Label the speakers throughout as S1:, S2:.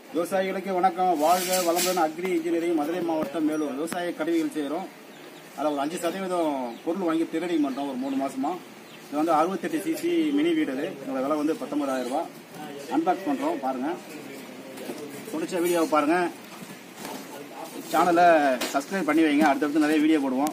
S1: விவசாயிகளுக்கு வணக்கம் வாழ்க வளமுடன் அக்ரி இன்ஜினியரிங் மதுரை மாவட்டம் மேலூர் விவசாய கருவிகள் செய்கிறோம் அதில் ஒரு அஞ்சு சதவீதம் பொருள் வாங்கி ட்ரேடிங் பண்ணுறோம் ஒரு மூணு மாசமா இது வந்து அறுபத்தெட்டு சிசி மினி வீடு இது இதோட விலை வந்து பத்தொன்பதாயிரம் ரூபாய் அன்பாக்ஸ் பண்ணுறோம் பாருங்கள் பிடிச்ச வீடியோவை பாருங்கள் சேனலை சப்ஸ்கிரைப் பண்ணி வைங்க அடுத்தடுத்து நிறைய வீடியோ போடுவோம்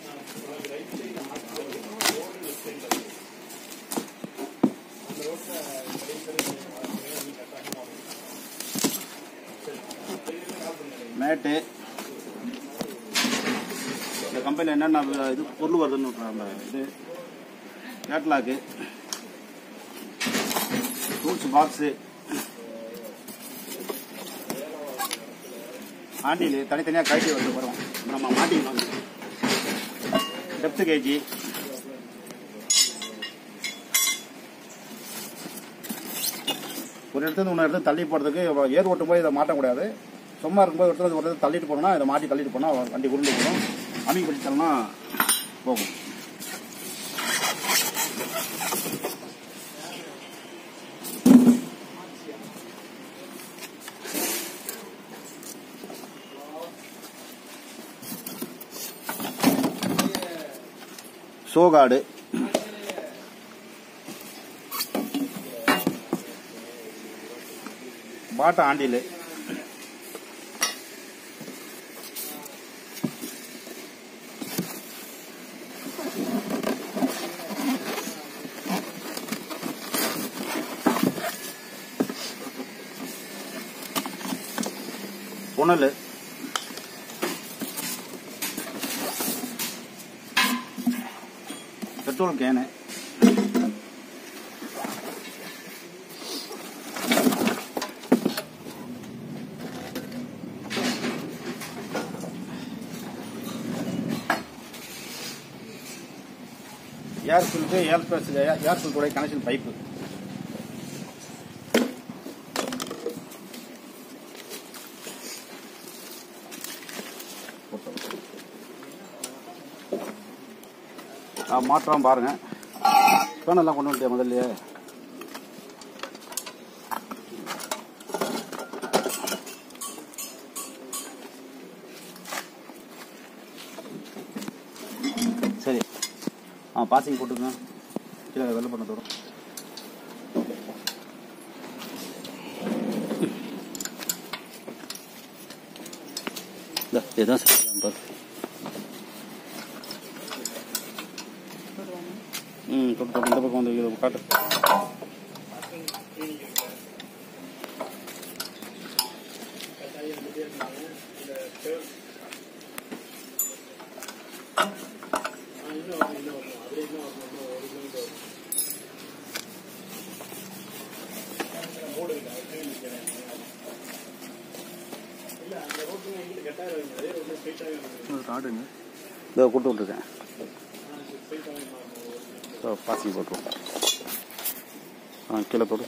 S1: மேட்டு இந்த கம்பெனியில் என்னென்ன இது பொருள் வருதுன்னு விட்றாங்க இது கேட்லாக்கு டூல்ஸ் பாக்ஸு ஆண்டில் தனித்தனியாக கழட்டி வந்து வரும் நம்ம மாட்டிக்கணும் டெப்த் கேஜி ஒரு இடத்துல இன்னொரு இடத்துல தள்ளி போகிறதுக்கு ஏர் ஓட்டும் போது இதை மாட்டக்கூடாது சும்மா இருக்கும்போது ஒரு இடத்துல ஒரு இடத்துல தள்ளிட்டு போனோம்னா இதை மாட்டி தள்ளிட்டு போனால் வண்டி உருண்டு போடும் அமி பிடிச்சோம்னா போகும் சோகாடு பாட்டா ஆண்டில் புனல் petrol can air filter air space air ஃபில்ட்டோட கனெக்ஷன் பைப்பு மாற்றம் பாருங்க பேனெல்லாம் கொண்டு வந்துட்டியா முதல்லயே சரி ஆ பாசிங் போட்டுங்க கீழே வெள்ளை பண்ண தரும்
S2: இதுதான் சார் பாரு
S1: ம் தொட்டு தொட்டு இந்த பக்கம் வந்து இதை காட்டு
S2: காடுங்க
S1: இதோ கொடுத்து விட்ருக்கேன் ஸோ பாசிங் போட்டுருவோம் ஆ கீழே போடு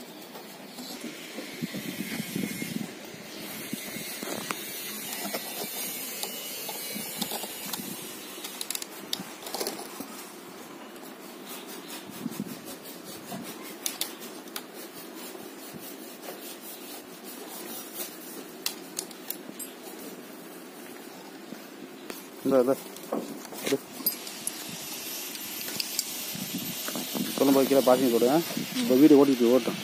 S1: இந்த இந்த எடு. சொல்லும்போது கீழே பாசிங் போடுங்க இப்போ வீடு ஓட்டிட்டு ஓட்டும்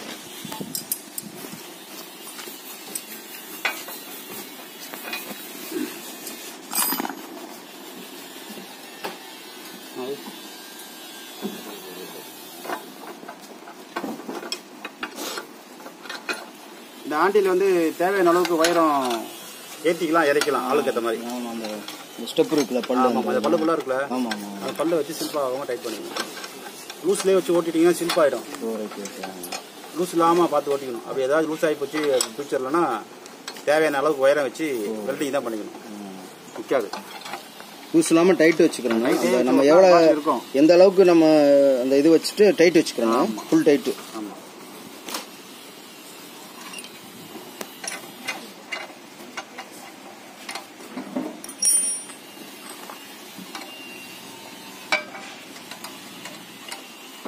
S1: இந்த ஆண்டியில் வந்து தேவையான அளவுக்கு உயரம் ஏற்றிக்கலாம் இறக்கலாம் ஆளுக்கு ஏற்ற மாதிரி
S2: ஆமாம் அந்த ஸ்டெப் இருக்குல்ல பல்லு
S1: ஆமாம் அந்த பல்லு பல்லா இருக்குல்ல
S2: ஆமாம் ஆமாம்
S1: அந்த பல்லை வச்சு சில்பாகவும் டைட் பண்ணிக்கணும் லூஸ்லேயே வச்சு ஓட்டிட்டீங்கன்னா சில்பாயிடும்
S2: ஓகே ஓகே
S1: லூஸ் இல்லாமல் பார்த்து ஓட்டிக்கணும் அப்படி ஏதாவது லூஸ் ஆகி போச்சு ஃபியூச்சர்லனா தேவையான அளவுக்கு உயரம் வச்சு வெல்டிங் தான் பண்ணிக்கணும் நிற்காது
S2: லூஸ் இல்லாமல் டைட் வச்சுக்கிறோம்
S1: Tight
S2: அந்த நம்ம
S1: பாசி
S2: எவ்வளோ
S1: இருக்கும்.
S2: எந்த அளவுக்கு நம்ம அந்த இது வச்சுட்டு டைட் வச்சுக்கிறோம் ஃபுல் டைட்டு
S1: ஆமாம்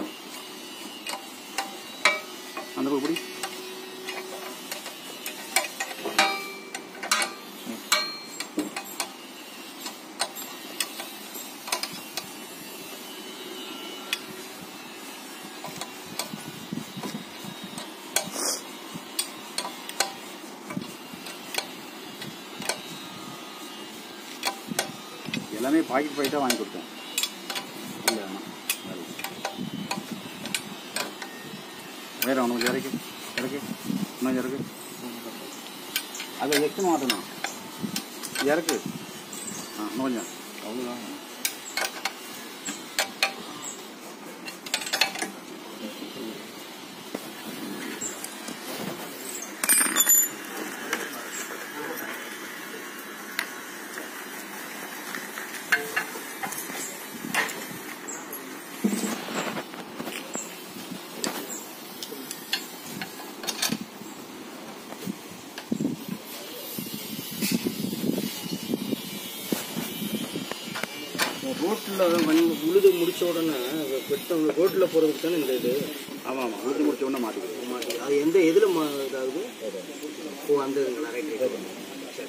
S1: அந்த பக்கம் பிடி எல்லாமே பாக்கெட் பாக்கெட்டாக வாங்கி கொடுத்தேன் இல்லை வேணாம் வேற ஒன்று இறக்கு இறக்கு இன்னும் இறக்கு அதை எக்ஸ்ட்ரா மாட்டணும் இறக்கு ஆ இன்னும் கொஞ்சம் அவ்வளோதான்
S2: ரோட்டில் வந்து உழுது முடிச்ச உடனே வெட்டம் ரோட்டில் போகிறதுக்கு தானே இந்த இது
S1: ஆமாம் ஆமாம் உழுது முடிச்ச உடனே மாட்டிக்கிறோம்
S2: மாட்டி- அது எந்த எதில் இதாகுது ஓ அந்த இதுங்களா ரைட் ரைட் சரி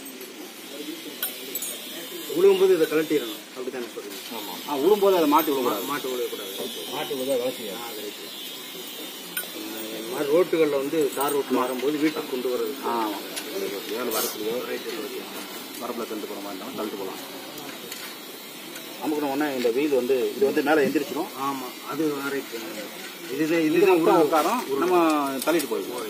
S2: உழுவும்போது இதை கழட்டிடணும் அப்படி தானே சொல்லுங்க
S1: ஆமாம் ஆ உழும்போது அதை மாட்டி விடக்கூடாது
S2: மாட்டு உழுவக்கூடாது
S1: மாட்டி விழுதா விளக்கு
S2: ஆ ரைட் இந்த மாதிரி ரோட்டுகளில் வந்து தார் ரோட்டில் வரும்போது வீட்டுக்கு கொண்டு வர்றது
S1: ஆ வேலை வரத்துலையோ வரப்பில் தண்டு போகிற மாதிரி இருந்தாலும் தள்ளிட்டு போகலாம் நமக்கு உடனே இந்த வெயில் வந்து இது வந்து மேலே எந்திரிச்சிடும்
S2: ஆமாம் அது ரைட் இதுதான்
S1: இது
S2: இதுதான்
S1: மட்டும்
S2: உருவம்
S1: உட்காரம் நம்ம தள்ளிட்டு போயிடுவோம்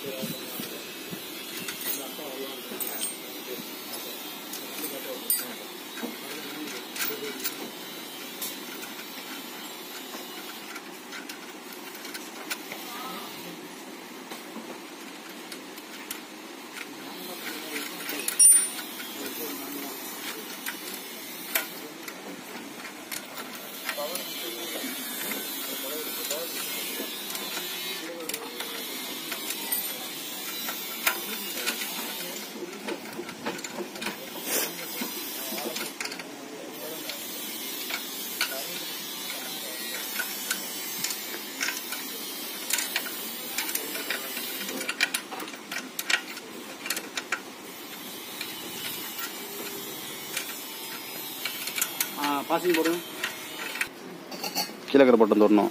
S1: பாசிங் போடுங்க கீழக்கரை பட்டம் தொடணும்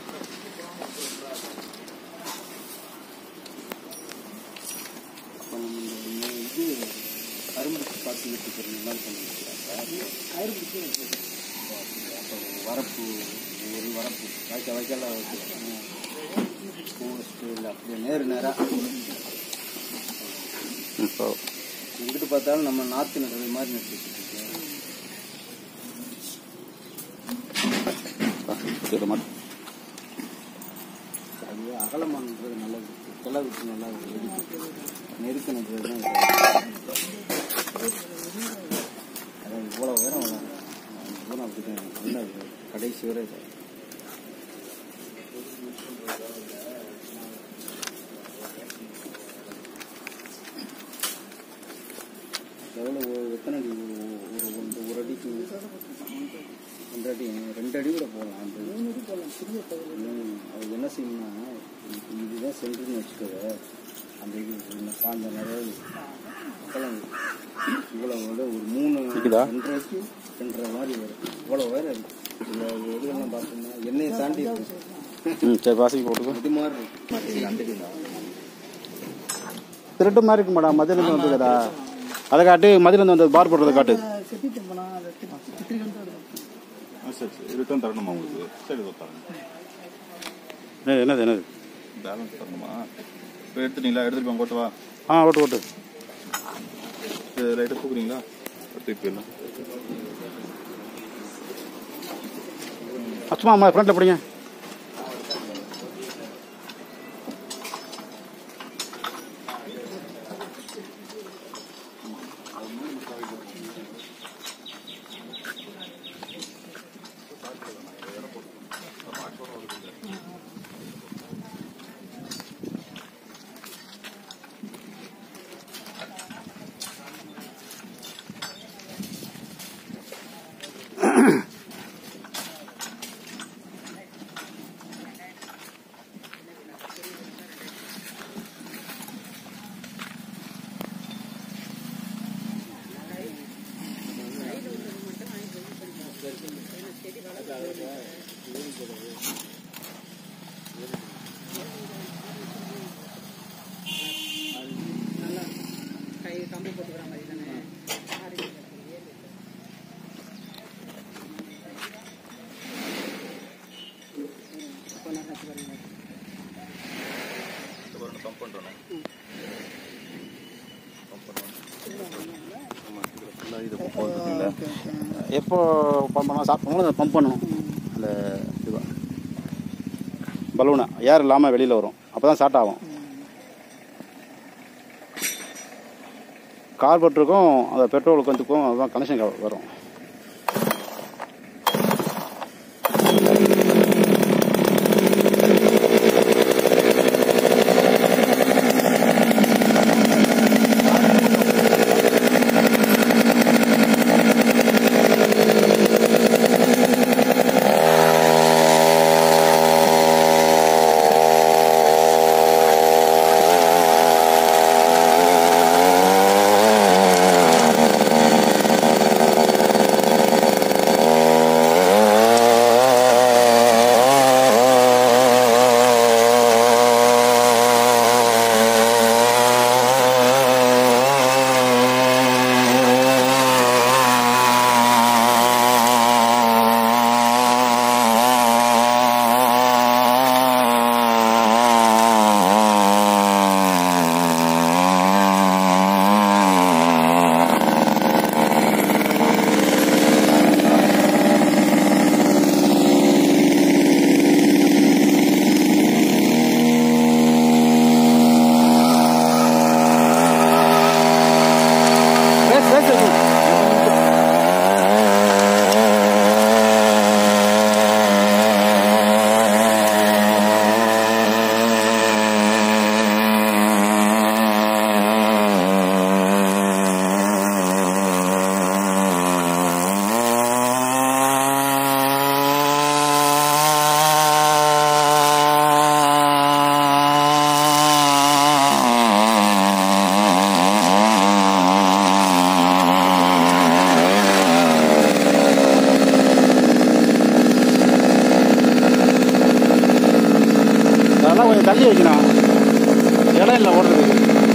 S2: இது கரும்பு பார்த்து வச்சுக்கிறேன் நல்லா பண்ணுங்க வரப்பு ஒரு வரப்பு வாய்க்கா வாய்க்காலாம் வைக்கலாம் போஸ்ட் இல்லை அப்படியே நேரு நேராக
S1: இப்போ
S2: எங்கிட்டு பார்த்தாலும் நம்ம நாற்று நடுறது மாதிரி நட்டு வச்சுருக்கோம்
S1: இது மட்டும்
S2: அது அகலமானது நல்லது கிளவுக்கு நல்லா வெடிக்கும் நெருக்க நடுறது தான் அதான் இவ்வளோ வேணும் இவ்வளோ அப்படி தான் நல்லா இருக்கு. கடைசி வரை இது. எவ்வளோ ஒரு- எத்தனை அடி ஒரு- ஒரு ஒரு- ஒரு அடிக்கு ரெண்டு அடி ரெண்டு அடி கூட போகலாம் அந்த ம், அது என்ன செய்யணும்னா இது- இதுதான் சென்டர்னு வச்சுக்கோங்க அந்த இது இந்த காஞ்ச நிறைய அப்பெல்லாம் இவ்வளோ விட ஒரு மூணு
S1: இருக்குதா?
S2: ரெண்டரைக்கு ரெண்டரை மாதிரி வரும் இவ்வளோ வேற இருக்கு இந்த இதுலாம் பார்த்தோம்னா எண்ணெயை தாண்டி இருக்கு
S1: ம் சரி பாசிங் போட்டுக்கோ
S2: இது மாதிரி இருக்கு
S1: திருட்டு மாதிரி இருக்கு மேடம் மதியிலேருந்து வந்துக்கிறா அதை காட்டு மதியிலேருந்து வந்து பார் போடுறதை காட்டு
S3: சரி சரி ரிட்டர்ன் தரணுமா உங்களுக்கு சரி இதோ தரேன்
S1: என்னது என்னது என்னது
S3: பேலன்ஸ் தரணுமா இப்போ எடுத்துட்டீங்களா எடுத்துட்டு போங்க ஓட்டுவா
S1: ஆ ஓட்டு ஓட்டு
S3: லைட்டாக தூக்குறீங்களா எடுத்துட்டு போயிடலாம்
S1: சும்மா அம்மா ஃப்ரண்ட்டில் பிடிங்க
S3: இது போகுதுங்களா
S1: எப்போ பம்ப் பண்ணலாம் ஸ்டார்ட் பண்ணுவோம் பம்ப் பண்ணணும் அந்த இது பலூனை ஏர் இல்லாமல் வெளியில் வரும் அப்போ தான் ஸ்டார்ட் ஆகும் கார்பெட்டருக்கும் அந்த பெட்ரோலுக்கு வந்துக்கும் அதுதான் கனெக்ஷன் வரும் அதெல்லாம் கொஞ்சம் தள்ளி வைக்கணும் இடம் இல்லை ஓடுறதுக்கு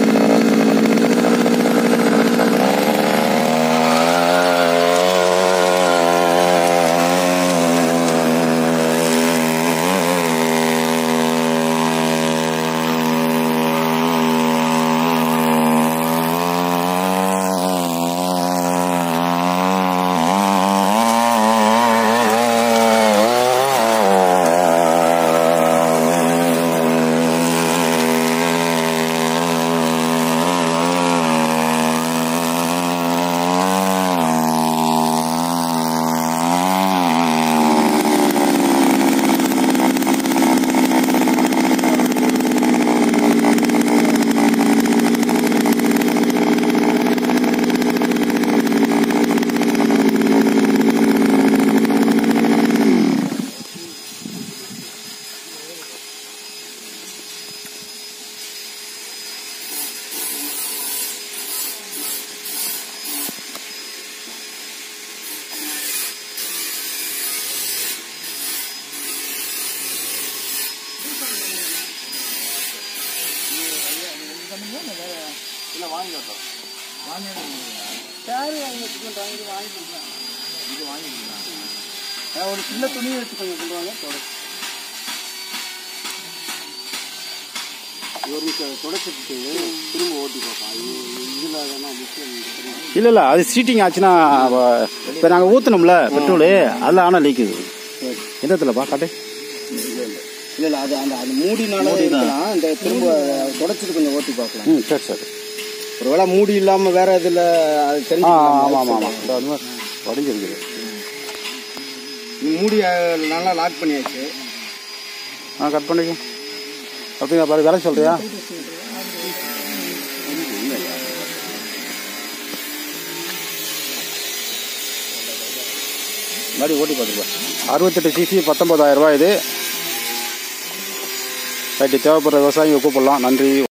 S1: இல்லை வாங்கி வரட்டும்
S2: சேரு வாங்கி வச்சுக்கிட்டாங்க இது வாங்கி கொடுக்கலாம்
S1: இது வாங்கிக்கலாம்
S2: அஹ் ஒரு சின்ன துணி வச்சு கொஞ்சம் சொல்லுவாங்க தொடச்சு ஒரு நிமிஷம் தொடச்சிட்டு திரும்ப ஓட்டி பார்ப்போம் இது இதில் அதெல்லாம் முக்கியம்
S1: இல்லை இல்லை அது சீட்டிங் ஆச்சுன்னா இப்போ நாங்கள் ஊற்றினோம்ல பெட்ரோலு அதில் ஆனால் லீக்குது எந்த இடத்துலப்பா காட்டு
S2: இல்லை இல்லை அது அந்த அது மூடினால இருக்கலாம் இந்த திரும்ப தொடச்சிட்டு கொஞ்சம் ஓட்டி பார்க்கலாம்
S1: ம் சரி சரி
S2: ஒருவேளை மூடி இல்லாமல் வேற இதில் அது
S1: ஆ
S2: தெரிஞ்சு
S1: ஆமாம் ஆமாம் ஆமாம் இந்த அந்த மாதிரி வடிஞ்சிருக்குது
S2: மூடி அஹ், நல்லா லாக் பண்ணியாச்சு
S1: ஆ கட் பண்ணிக்க அப்படிங்க பாரு வேலை சொல்கிறியா மாதிரி ஓட்டி பார்த்துருப்பா அறுபத்தெட்டு சிசி பத்தொன்பதாயிரம் ரூபாய் இது ரைட்டு தேவைப்படுற விவசாயிங்க கூப்பிடலாம் நன்றி